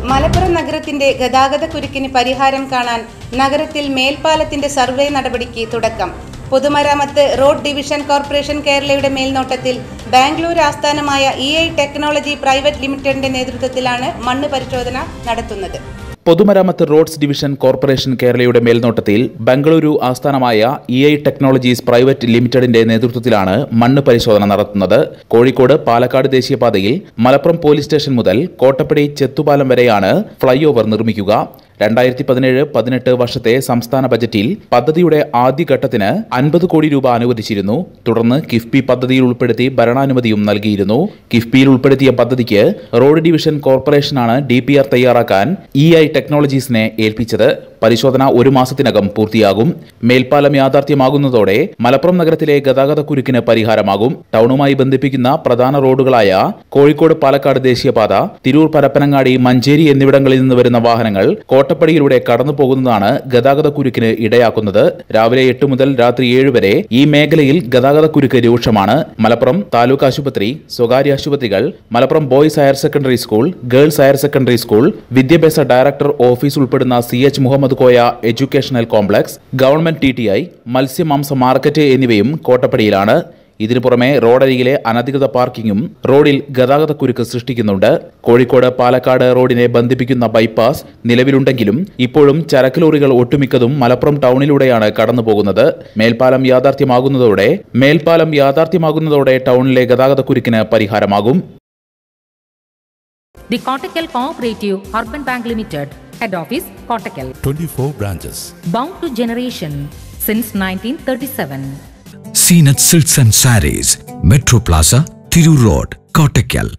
മലപ്പുറം നഗരത്തിന്റെ ഗതാഗതക്കുരുക്കിന് പരിഹാരം കാണാൻ നഗരത്തിൽ മേൽപ്പാലത്തിന്റെ സർവേ നടപടിക്ക് തുടക്കം പൊതുമരാമത്ത് റോഡ് ഡിവിഷൻ കോർപ്പറേഷൻ കേരളയുടെ മേൽനോട്ടത്തിൽ ബാംഗ്ലൂർ ആസ്ഥാനമായ ഇ ഐ ടെക്നോളജി പ്രൈവറ്റ് ലിമിറ്റഡിന്റെ നേതൃത്വത്തിലാണ് മണ്ണ് പരിശോധന നടത്തുന്നത് പൊതുമരാമത്ത് റോഡ്സ് ഡിവിഷൻ കോർപ്പറേഷൻ കേരളയുടെ മേൽനോട്ടത്തിൽ ബംഗളൂരു ആസ്ഥാനമായ ഇ ഐ ടെക്നോളജീസ് പ്രൈവറ്റ് ലിമിറ്റഡിന്റെ നേതൃത്വത്തിലാണ് മണ്ണ് പരിശോധന നടത്തുന്നത് കോഴിക്കോട് പാലക്കാട് ദേശീയപാതയിൽ മലപ്പുറം പോലീസ് സ്റ്റേഷൻ മുതൽ കോട്ടപ്പടി ചെത്തുപാലം വരെയാണ് ഫ്ളൈ ഓവർ നിർമ്മിക്കുക രണ്ടായിരത്തി പതിനേഴ് പതിനെട്ട് വർഷത്തെ സംസ്ഥാന ബജറ്റിൽ പദ്ധതിയുടെ ആദ്യഘട്ടത്തിന് അൻപത് കോടി രൂപ അനുവദിച്ചിരുന്നു തുടർന്ന് കിഫ്ബി പദ്ധതിയിൽ ഉൾപ്പെടുത്തി ഭരണാനുമതിയും നൽകിയിരുന്നു കിഫ്ബിയിൽ ഉൾപ്പെടുത്തിയ പദ്ധതിക്ക് റോഡ് ഡിവിഷൻ കോർപ്പറേഷനാണ് ഡി പി ആർ തയ്യാറാക്കാൻ ഇ ഐ ടെക്നോളജീസിനെ ഏൽപ്പിച്ചത് പരിശോധന ഒരു മാസത്തിനകം പൂർത്തിയാകും മേൽപ്പാലം യാഥാർത്ഥ്യമാകുന്നതോടെ മലപ്പുറം നഗരത്തിലെ ഗതാഗത കുരുക്കിന് പരിഹാരമാകും ടൗണുമായി ബന്ധിപ്പിക്കുന്ന പ്രധാന റോഡുകളായ കോഴിക്കോട് പാലക്കാട് ദേശീയപാത തിരൂർ പരപ്പനങ്ങാടി മഞ്ചേരി എന്നിവിടങ്ങളിൽ നിന്ന് വരുന്ന വാഹനങ്ങൾ കോട്ടപ്പടിയിലൂടെ കടന്നു പോകുന്നതാണ് ഗതാഗത കുരുക്കിന് ഇടയാക്കുന്നത് രാവിലെ എട്ട് മുതൽ രാത്രി ഏഴ് വരെ ഈ മേഖലയിൽ ഗതാഗത കുരുക്ക് രൂക്ഷമാണ് മലപ്പുറം താലൂക്ക് ആശുപത്രി സ്വകാര്യ ആശുപത്രികൾ Malappuram boys higher secondary school girls higher secondary school വിദ്യാഭ്യാസ ഡയറക്ടർ ഓഫീസ് ഉൾപ്പെടുന്ന C H Muhammad Koya educational complex government T T I മത്സ്യമാംസ മാർക്കറ്റ് എന്നിവയും കോട്ടപ്പടിയിലാണ് ഇതിനു പുറമെ റോഡരികിലെ അനധികൃത പാർക്കിംഗും റോഡിൽ ഗതാഗതക്കുരുക്ക് സൃഷ്ടിക്കുന്നുണ്ട് കോഴിക്കോട് പാലക്കാട് റോഡിനെ ബന്ധിപ്പിക്കുന്ന ബൈപ്പാസ് നിലവിലുണ്ടെങ്കിലും ഇപ്പോഴും ചരക്ക് ലോറികൾ ഒട്ടുമിക്കതും മലപ്പുറം ടൗണിലൂടെയാണ് കടന്നുപോകുന്നത് മേൽപ്പാലം യാഥാർത്ഥ്യമാകുന്നതോടെ മേൽപ്പാലം യാഥാർത്ഥ്യമാകുന്നതോടെ ടൗണിലെ ഗതാഗതക്കുരുക്കിന് പരിഹാരമാകും The Kottakkal Cooperative Urban Bank Limited, Head Office, Kottakkal. 24 branches. Bound to generation since 1937. Zeenath silks and sarees metro plaza Tirur road Kottakkal